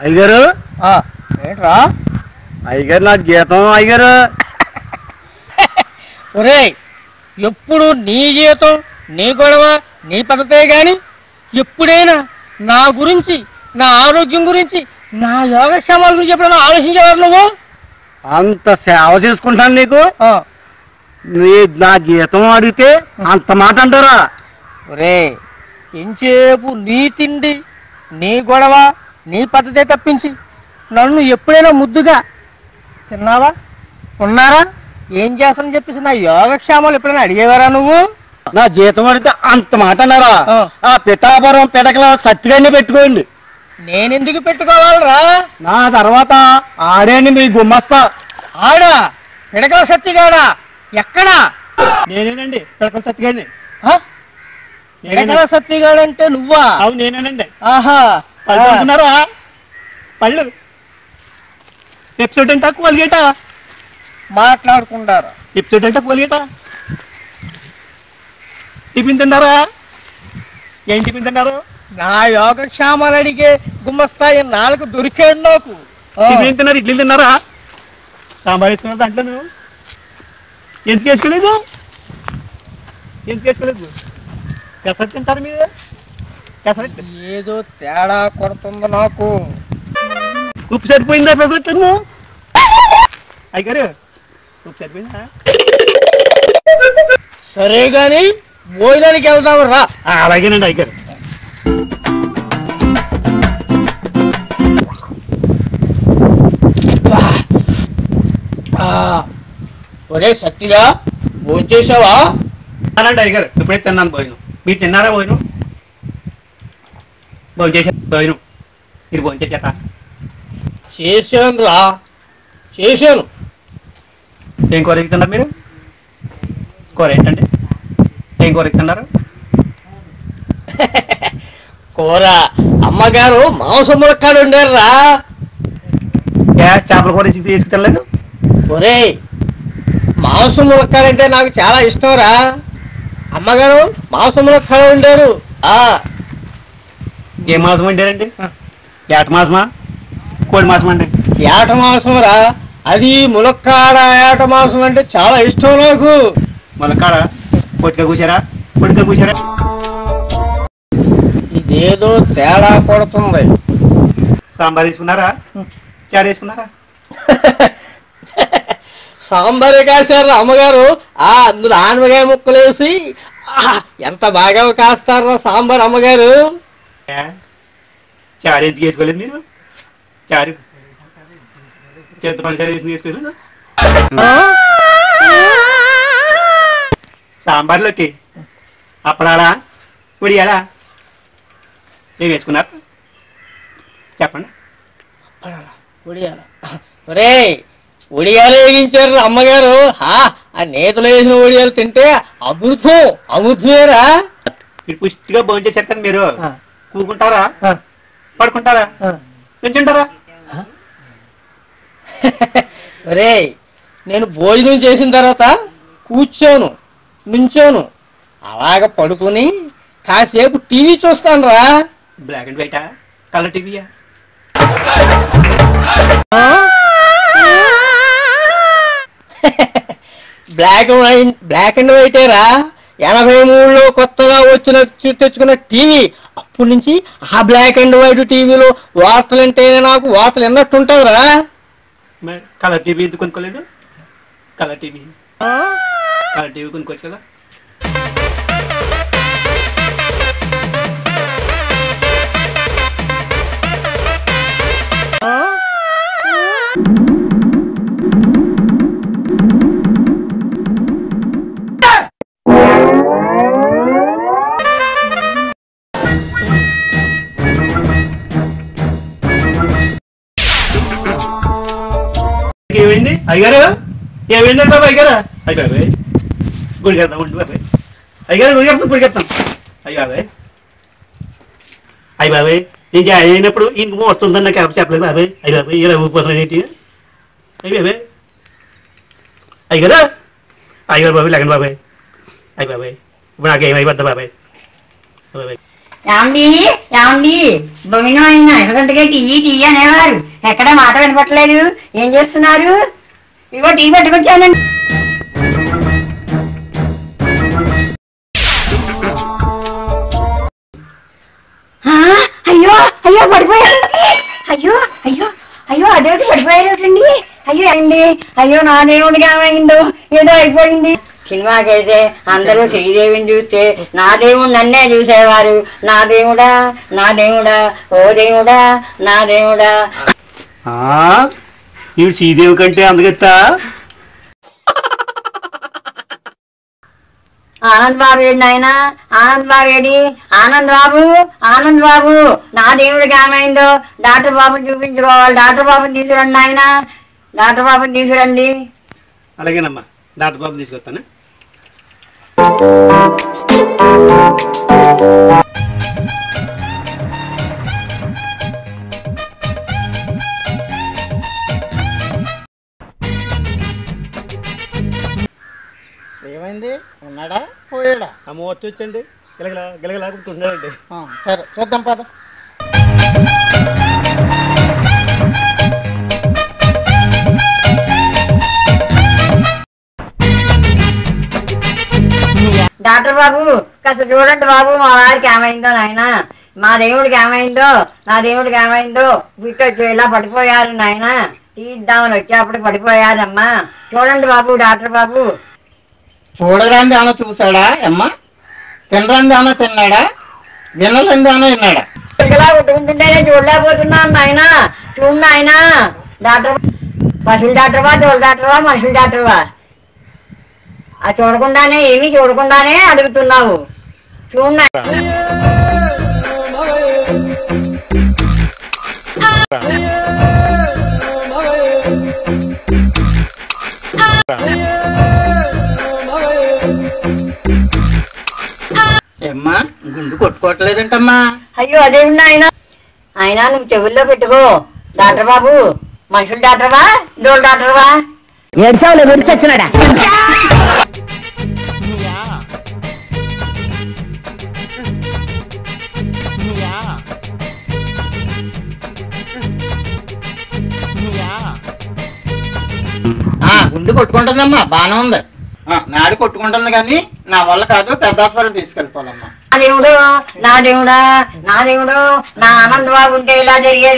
అయ్యగారు ఆ, ఏంట్రా అయ్యగారు నా జీతం అయ్యగారు ఒరేయ్ ఎప్పుడు నీ జీవితం నీ గొడవ నీ పద్ధతే గాని ఎప్పుడైనా నా గురించి నా ఆరోగ్యం గురించి నా యోగక్షేమాల గురించి ఎప్పుడైనా ఆలోచించేవారు నువ్వు అంత సేవ చేసుకుంటాను నీకు ఆ, నీ నా జీతం అడిగితే అంత మాట అంటారా ఒరేయ్ ఎంచేపు నీ తిండి నీ గొడవ నీ పద్ధతే తప్పించి నన్ను ఎప్పుడైనా ముద్దుగా తిన్నావా ఉన్నారా ఏం చేస్తానని చెప్పేసి నా యోగక్షేమాలు ఎప్పుడైనా అడిగేవారా నువ్వు నా జీతం అడిగితే అంత మాట అన్నారా ఆ. ఆ పిఠాపురం పిడకల సత్తిగానే పెట్టుకోండి నేనెందుకు పెట్టుకోవాలరా నా తర్వాత ఆడేని మీ గుమ్మస్తా ఆడా పిడకల సత్తిగాడా ఎక్కడా నేనేనండి పిడకల సత్తిగాడిని ఆ? పిడకల సత్తిగాడంటే నువ్వా అవును నేనేనండి ఆహా పళ్ళు ఆ. అనుకున్నారా పళ్ళు ఎపిసోడ్ అంటే కోల్గేటా మాట్లాడుకుంటారు ఎపిసోడ్ అంటే కోల్గేటా టిఫిన్ తిన్నారా ఏం టిఫిన్ తిన్నారు నా యోగక్షేమాలు అడిగే గుమ్మస్తాయి నాలుగు దొరికాడు నాకు ఆ. టిఫిన్ ఏం తిన్నారు ఇడ్లీ తిన్నారా సాంబార్ వేసుకున్నారు దాంట్లో నువ్వు ఎందుకు వేసుకోలేదు ఎందుకు వేసుకోలేదు పెసరట్టు తింటారు మీరు పెసరట్టు ఏదో తేడా కొడుతుంది నాకు ఉప్పు సరిపోయిందా పెసరట్టు నువ్వు అయ్యారు ఉప్పు సరిపోయిందా సరే గాని భోజనానికి వెళ్దాం రా ఆ, అలాగేనండి అయ్యారు ఒరే సత్తిగా భోంచేసావా అనండి అయ్యారు ఇప్పుడే తిన్నాను భోజనం మీరు తిన్నారా భోజనం భోజనం చేశారు భోజనం మీరు భోజనం చేశారా చేశాను రా చేశాను ఏం కూర ఎక్కుతున్నారు మీరు కూర ఏంటండి ఏం కూర ఎక్కుతున్నారు కూర అమ్మగారు మాంసం ములక్కాడు ఉండారు రా ఏ చేపల కూర ఇచ్చి తీసుకుతినలేదు ఒరే మాంసం ములక్కాడంటే నాకు చాలా ఇష్టం రా అమ్మగారు మాంసం ములక్కాడు ఉండారు ఆ ఏ మాసం వండారండి ఏట మాసమా కోడి మాసం అండి ఏట మాంసం రా అది ములక్కాడ ఏట మాంసం అంటే చాలా ఇష్టం నాకు మొలకాడ పొట్టిగా కూర్చారా పొట్టిగా కూర్చారా ఇదేదో తేడా కొడుతుంది సాంబార్ వేసుకున్నారా చారు వేసుకున్నారా సాంబారే కాశారు అమ్మగారు ఆ అందులో ఆనపకాయ ముక్కలు వేసి ఆ, ఎంత బాగా కాస్తారా సాంబార్ అమ్మగారు ఏ? చారు ఎందుకు వేసుకోలేదు మీరు చారు చింతపండు చారు వేసి వేసుకోలేదు సాంబార్లోకి అప్పడాలా పొడియాలా ఏం వేసుకున్నారు చెప్పండి ఒరే ఉడియాలు వేగించారు అమ్మగారు హా ఆ నేతలు వేసిన ఉడియాలు తింటే అమృతం అమృతమేరా మీరు పుష్టిగా భోజనం చేశారు కదా మీరు ఆ. కూకుంటారా ఆ, పడుకుంటారా ఆ. పెంచుంటారా ఒరే నేను భోజనం చేసిన తర్వాత కూర్చోను నుంచోను అలాగ పడుకొని కాసేపు టీవీ చూస్తాను రా బ్లాక్ అండ్ వైటా కలర్ టీవీయా black and white black and వైటేరా ఎనభై మూడులో కొత్తగా వచ్చిన చు- తెచ్చుకున్న టీవీ అప్పటి నుంచి ఆ బ్లాక్ అండ్ వైట్ టీవీలో వార్తలు అంటేనే నాకు వార్తలు ఎన్నట్టుంటుందిరా మరి కలర్ టీవీ ఎందుకు కొనుక్కోలేదు కలర్ టీవీ కలర్ టీవీ కొనుక్కోవచ్చు కదా ఏమైంది అయ్యారు ఏమైందండి బాబు అయ్యారా అయ్యి బాబాయ్ గుడి కడతాం ఉండి బాబాయ్ అయ్యారు గుడి కడతాం గుడి కడతాం అయ్యి బాబాయ్ అయ్యి బాబాయ్ నేను జాయిన్ అయినప్పుడు ఇంక వస్తుందని నాకు ఎవరు చెప్పలేదు బాబాయ్ అయ్యి బాబాయ్ ఇలా ఊపిపోతున్నాను ఏంటి అయ్యి బాబాయ్ అయ్యారా అయ్యారు బాబాయ్ లేకండి బాబాయ్ అయ్యి బాబాయ్ ఇప్పుడు నాకు ఏమైపోద్ది బాబాయ్ బాబాయ్ ఏమండి ఏమండి భోజనం అయినా ఎక్కడంటే టీ టీ అనేవారు ఎక్కడ మాట వినపట్లేదు ఏం చేస్తున్నారు ఇగో టీ పట్టుకొచ్చానండి ఆ, అయ్యో అయ్యో పడిపోయారు అయ్యో అయ్యో అయ్యో అదేమిటి పడిపోయారు ఏమిటండి అయ్యో అండి అయ్యో నా దేవుడికి ఏమైందో ఏదో అయిపోయింది సినిమాకైతే అందరూ శ్రీదేవిని చూస్తే నా దేవుడు నన్నే చూసేవారు నా దేవుడా నా దేవుడా ఓ దేవుడా నా దేవుడా ఆ, ఈవిడ శ్రీదేవి కంటే అందగెత్తా ఆనంద్ బాబు ఏడు నాయన ఆనంద్ బాబు ఏడి ఆనంద్ బాబు ఆనంద్ బాబు నా దేవుడికి ఏమైందో డాక్టర్ బాబుని చూపించుకోవాలి డాక్టర్ బాబుని తీసుకురండి నాయన డాక్టర్ బాబుని తీసుకురండి అలాగేనమ్మా డాక్టర్ బాబు తీసుకొస్తాను ఏమైంది ఉన్నాడా పోయాడా అమ్మ వచ్చి వచ్చండి గిలగలా గిలగలా కుట్టుకుంటున్నాడండి ఆ, సరే చూద్దాం పద డాక్టర్ బాబు కాస్త చూడండి బాబు మా వారికి ఏమైందో నాయన మా దేవుడికి ఏమైందో నా దేవుడికి ఏమైందో బిట్టొచ్చి ఇలా పడిపోయారు నాయన తీద్దామని వచ్చేప్పుడు పడిపోయారమ్మా చూడండి బాబు డాక్టర్ బాబు చూడరాంది ఏమన్నా చూసాడా అమ్మ తినరాంది ఏమన్నా తిన్నాడా వినలేంది ఏమన్నా విన్నాడా ఇలా కొట్టుకుంటుంటేనే చూడలేకపోతున్నాను నాయన చూడు నాయన డాక్టర్ పశువుల డాక్టర్వా తోలు డాక్టర్వా మనుషుల డాక్టర్వా ఆ చూడకుండానే ఏమీ చూడకుండానే అడుగుతున్నావు చూడు నాయనా. ఏమ్మా గుండు కొట్టుకోవట్లేదంటమ్మా అయ్యో అదేమిటి ఆయన ఆయన నువ్వు చెవుల్లో పెట్టుకో డాక్టర్ బాబు మనుషుల డాక్టర్వా దోలు డాక్టర్వా ఏడ్చావులే విడిచి వచ్చినాడా ఆ, గుండు కొట్టుకుంటుందమ్మా బాగానే ఉంది ఆ, నాడి కొట్టుకుంటుంది కానీ నా వల్ల కాదు పెద్ద హాస్పిటల్ తీసుకెళ్ళిపోవాలమ్మా నా దేవుడు నా దేవుడా నా దేవుడు నా ఆనంద్ బాబు ఉంటే ఇలా జరిగేది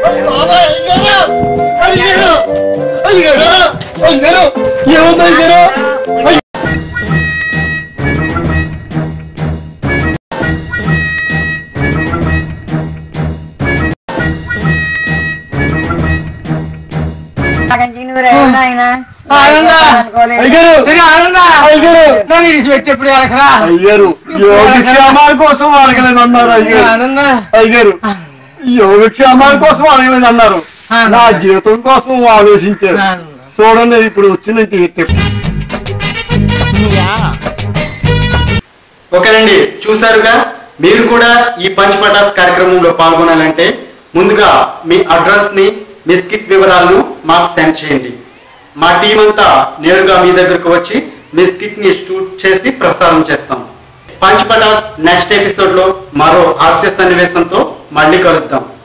ఆయన ఆనందా? అయ్యగారు మీరు ఆనందా అయ్యగారు నన్ను విడిచిపెట్టి ఎప్పుడు వెళ్ళకరా అయ్యారు యోగక్షేమాల కోసం అడగలేదు అన్నారు అయ్యారు ఆనందా అయ్యారు యోగక్షేమాల కోసం అడగలేదు అన్నారు నా జీవితం కోసం ఆలోచించారు చూడండి ఇప్పుడు వచ్చిన తీర్పు ఓకేనండి చూసారుగా మీరు కూడా ఈ పంచ్ పటాస్ కార్యక్రమంలో పాల్గొనాలంటే ముందుగా మీ అడ్రస్ ని మీ స్కిట్ వివరాలను మాకు సెండ్ చేయండి మా టీం అంతా నేరుగా మీ దగ్గరకు వచ్చి మీ స్కిట్ ని షూట్ చేసి ప్రసారం చేస్తాం పంచ్ పటాస్ నెక్స్ట్ ఎపిసోడ్ లో మరో హాస్య సన్నివేశంతో మళ్ళీ కలుద్దాం